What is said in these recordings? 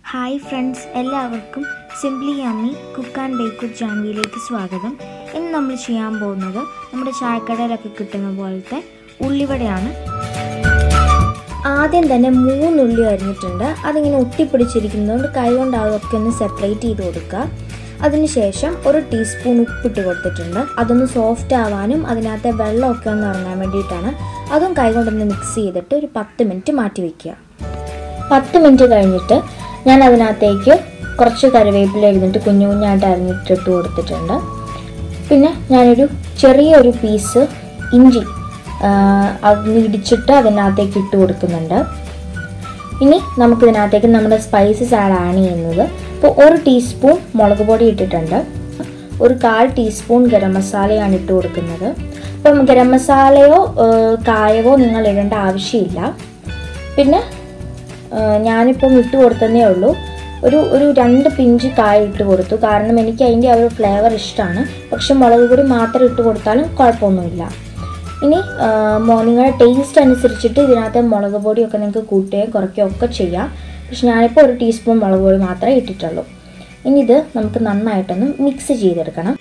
hi friends എല്ലാവർക്കും simply Ammi cook and bake with ജാൻവിയിലേക്ക് സ്വാഗതം ഇന്ന് നമ്മൾ ചെയ്യാൻ പോകുന്നത് നമ്മുടെ ചായക്കടയിലൊക്കെ കിട്ടുന്ന പോലത്തെ ഉള്ളിവടയാണ് ആദ്യം തന്നെ മൂന്നുള്ളി അരിഞ്ഞിട്ടുണ്ട് അതിങ്ങനെ ഒട്ടിപ്പിടിച്ചിരിക്കുന്നതുകൊണ്ട് കൈകൊണ്ട് അതൊക്കെ ഒന്ന് സെപ്പറേറ്റ് ചെയ്ത് കൊടുക്കുക അതിനുശേഷം ഒരു ടീസ്പൂൺ ഉപ്പിട്ട് കൊടുത്തിട്ടുണ്ട് അതൊന്ന് സോഫ്റ്റ് ആവാനും അതിനകത്തെ വെള്ളമൊക്കെ ഒന്ന് ഇറങ്ങാൻ വേണ്ടിയിട്ടാണ് അതും കൈകൊണ്ടൊന്ന് മിക്സ് ചെയ്തിട്ട് ഒരു പത്ത് മിനിറ്റ് മാറ്റി വയ്ക്കുക പത്ത് മിനിറ്റ് കഴിഞ്ഞിട്ട് ഞാൻ അതിനകത്തേക്ക് കുറച്ച് കറിവേപ്പില എഴുതിട്ട് കുഞ്ഞു കുഞ്ഞായിട്ട് അരിഞ്ഞിട്ടിട്ട് കൊടുത്തിട്ടുണ്ട് പിന്നെ ഞാനൊരു ചെറിയൊരു പീസ് ഇഞ്ചി അതൊന്ന് ഇടിച്ചിട്ട് അതിനകത്തേക്ക് ഇട്ട് കൊടുക്കുന്നുണ്ട് ഇനി നമുക്കിതിനകത്തേക്ക് നമ്മുടെ സ്പൈസസ് ആണ് ആഡ് ചെയ്യുന്നത് അപ്പോൾ ഒരു ടീസ്പൂൺ മുളക് പൊടി ഇട്ടിട്ടുണ്ട് ഒരു കാൽ ടീസ്പൂൺ ഗരം മസാലയാണ് ഇട്ട് കൊടുക്കുന്നത് അപ്പം ഗരം മസാലയോ കായവോ നിങ്ങൾ ഇടേണ്ട ആവശ്യമില്ല പിന്നെ ഞാനിപ്പം ഇട്ട് കൊടുത്തതേ ഉള്ളൂ ഒരു ഒരു രണ്ട് പിഞ്ച് കായ ഇട്ട് കൊടുത്തു കാരണം എനിക്ക് അതിൻ്റെ ആ ഒരു ഫ്ലേവർ ഇഷ്ടമാണ് പക്ഷെ മുളക് പൊടി മാത്രം ഇട്ട് കൊടുത്താലും കുഴപ്പമൊന്നുമില്ല ഇനി നിങ്ങളുടെ ടേസ്റ്റ് അനുസരിച്ചിട്ട് ഇതിനകത്ത് മുളക് പൊടിയൊക്കെ നിങ്ങൾക്ക് കൂട്ടുകയും കുറയ്ക്കുകയോ ഒക്കെ ചെയ്യാം പക്ഷെ ഞാനിപ്പോൾ ഒരു ടീസ്പൂൺ മുളക് പൊടി മാത്രമേ ഇട്ടിട്ടുള്ളൂ ഇനി ഇത് നമുക്ക് നന്നായിട്ടൊന്ന് മിക്സ് ചെയ്തെടുക്കണം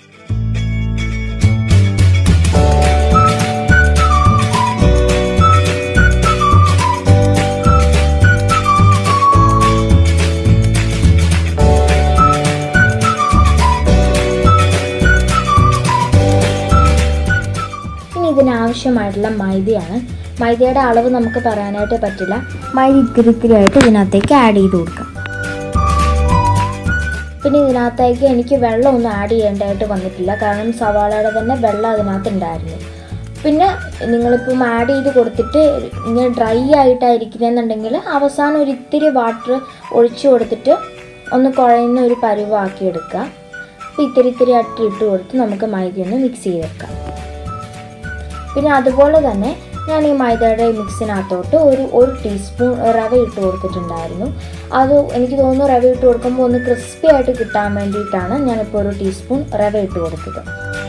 ഇതിനാവശ്യമായിട്ടുള്ള മൈദയാണ് മൈദയുടെ അളവ് നമുക്ക് പറയാനായിട്ട് പറ്റില്ല മൈദ ഇത്തിരി ഇത്തിരി ആയിട്ട് ഇതിനകത്തേക്ക് ആഡ് ചെയ്ത് കൊടുക്കാം പിന്നെ ഇതിനകത്തേക്ക് എനിക്ക് വെള്ളമൊന്നും ആഡ് ചെയ്യേണ്ടതായിട്ട് വന്നിട്ടില്ല കാരണം സവാളയുടെ തന്നെ വെള്ളം അതിനകത്ത് ഉണ്ടായിരുന്നു പിന്നെ നിങ്ങളിപ്പം ആഡ് ചെയ്ത് കൊടുത്തിട്ട് ഇങ്ങനെ ഡ്രൈ ആയിട്ടായിരിക്കുന്നതെന്നുണ്ടെങ്കിൽ അവസാനം ഒരു ഇത്തിരി വാട്ടർ ഒഴിച്ചു കൊടുത്തിട്ട് ഒന്ന് കുഴയുന്ന ഒരു പരുവാക്കി എടുക്കുക അപ്പോൾ ഇത്തിരി ഇത്തിരി ആയിട്ട് ഇട്ട് കൊടുത്ത് നമുക്ക് മൈദയൊന്ന് മിക്സ് ചെയ്തെടുക്കാം പിന്നെ അതുപോലെ തന്നെ ഞാൻ ഈ മൈദയുടെ മിക്സിനകത്തോട്ട് ഒരു ഒരു ടീസ്പൂൺ റവ ഇട്ട് കൊടുത്തിട്ടുണ്ടായിരുന്നു അത് എനിക്ക് തോന്നുന്നു റവ ഇട്ട് കൊടുക്കുമ്പോൾ ഒന്ന് ക്രിസ്പി ആയിട്ട് കിട്ടാൻ വേണ്ടിയിട്ടാണ് ഞാനിപ്പോൾ ഒരു ടീസ്പൂൺ റവ ഇട്ട് കൊടുത്തത്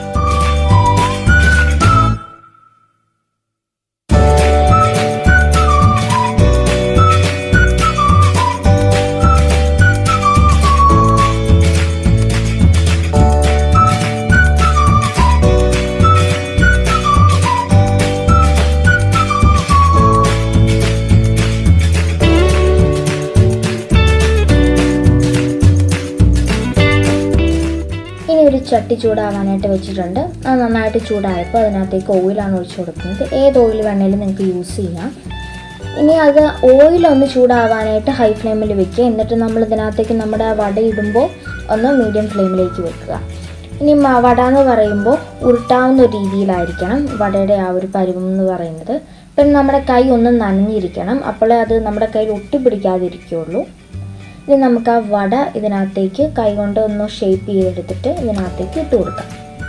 ഇനി ഒരു ചട്ടി ചൂടാവാനായിട്ട് വെച്ചിട്ടുണ്ട് അത് നന്നായിട്ട് ചൂടായപ്പോൾ അതിനകത്തേക്ക് ഓയിലാണ് ഒഴിച്ചു കൊടുക്കുന്നത് ഏത് ഓയിൽ വേണമെങ്കിലും നിങ്ങൾക്ക് യൂസ് ചെയ്യാം ഇനി അത് ഓയിലൊന്ന് ചൂടാവാനായിട്ട് ഹൈ ഫ്ലെയിമിൽ വെക്കുക എന്നിട്ട് നമ്മൾ ഇതിനകത്തേക്ക് നമ്മുടെ വട ഇടുമ്പോൾ ഒന്ന് മീഡിയം ഫ്ലെയിമിലേക്ക് വെക്കുക ഇനി വട എന്ന് പറയുമ്പോൾ ഉരുട്ടാവുന്ന രീതിയിലായിരിക്കണം വടയുടെ ആ ഒരു പരുവം എന്ന് പറയുന്നത് പിന്നെ നമ്മുടെ കൈ ഒന്ന് നനഞ്ഞിരിക്കണം അപ്പോഴേ അത് നമ്മുടെ കയ്യിൽ ഒട്ടിപ്പിടിക്കാതിരിക്കുകയുള്ളൂ ഇനി നമുക്ക് ആ വട ഇതിനകത്തേക്ക് കൈകൊണ്ട് ഒന്ന് ഷേപ്പ് ചെയ്തെടുത്തിട്ട് ഇതിനകത്തേക്ക് ഇട്ട് കൊടുക്കാം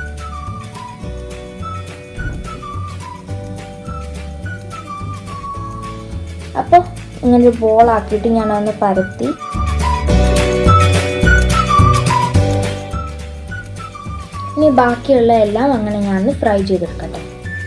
അപ്പോൾ ഇങ്ങനെ ഒരു ബോളാക്കിയിട്ട് ഞാൻ ഒന്ന് പരത്തി ഇനി ബാക്കിയുള്ള എല്ലാം അങ്ങനെ ഞാൻ ഫ്രൈ ചെയ്തെടുക്കട്ടെ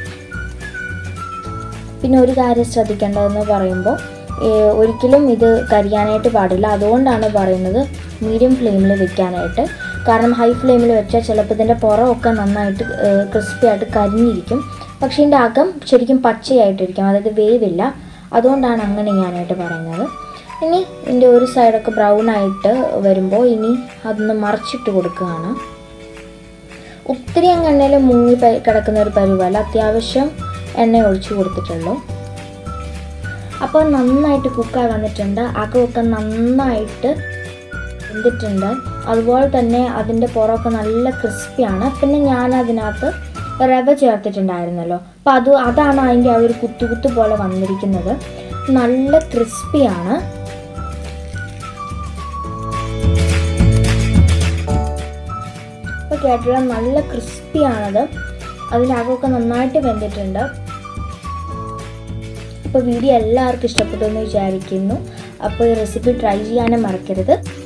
പിന്നെ ഒരു കാര്യം ശ്രദ്ധിക്കേണ്ടതെന്ന് പറയുമ്പോൾ ഒരിക്കലും ഇത് കരിയാനായിട്ട് പാടില്ല അതുകൊണ്ടാണ് പറയുന്നത് മീഡിയം ഫ്ലെയിമിൽ വെക്കാനായിട്ട് കാരണം ഹൈ ഫ്ലെയിമിൽ വെച്ചാൽ ചിലപ്പോൾ ഇതിൻ്റെ പുറമൊക്കെ നന്നായിട്ട് ക്രിസ്പി ആയിട്ട് കരിഞ്ഞിരിക്കും പക്ഷേ ഇതിൻ്റെ അകം ശരിക്കും പച്ചയായിട്ടിരിക്കും അതായത് വേവില്ല അതുകൊണ്ടാണ് അങ്ങനെ ചെയ്യാനായിട്ട് പറയുന്നത് ഇനി ഇതിൻ്റെ ഒരു സൈഡൊക്കെ ബ്രൗൺ ആയിട്ട് വരുമ്പോൾ ഇനി അതൊന്ന് മറിച്ചിട്ട് കൊടുക്കുകയാണ് ഒത്തിരി അങ്ങ് എണ്ണയിൽ മുങ്ങി കിടക്കുന്ന ഒരു പരുവല്ല അത്യാവശ്യം എണ്ണ ഒഴിച്ചു കൊടുത്തിട്ടുള്ളൂ അപ്പോൾ നന്നായിട്ട് കുക്കായി വന്നിട്ടുണ്ട് അകമൊക്കെ നന്നായിട്ട് വെന്തിട്ടുണ്ട് അതുപോലെ തന്നെ അതിൻ്റെ പുറമൊക്കെ നല്ല ക്രിസ്പിയാണ് പിന്നെ ഞാൻ അതിനകത്ത് റവ ചേർത്തിട്ടുണ്ടായിരുന്നല്ലോ അപ്പോൾ അത് അതാണ് അതിൻ്റെ ആ ഒരു കുത്തു കുത്തു പോലെ വന്നിരിക്കുന്നത് നല്ല ക്രിസ്പിയാണ് അപ്പോൾ കേട്ടില്ല നല്ല ക്രിസ്പിയാണത് അതിൻ്റെ അകമൊക്കെ നന്നായിട്ട് വെന്തിട്ടുണ്ട് അപ്പോൾ വീഡിയോ എല്ലാവർക്കും ഇഷ്ടപ്പെട്ടു എന്ന് വിചാരിക്കുന്നു അപ്പോൾ ഈ റെസിപ്പി ട്രൈ ചെയ്യാനും മറക്കരുത്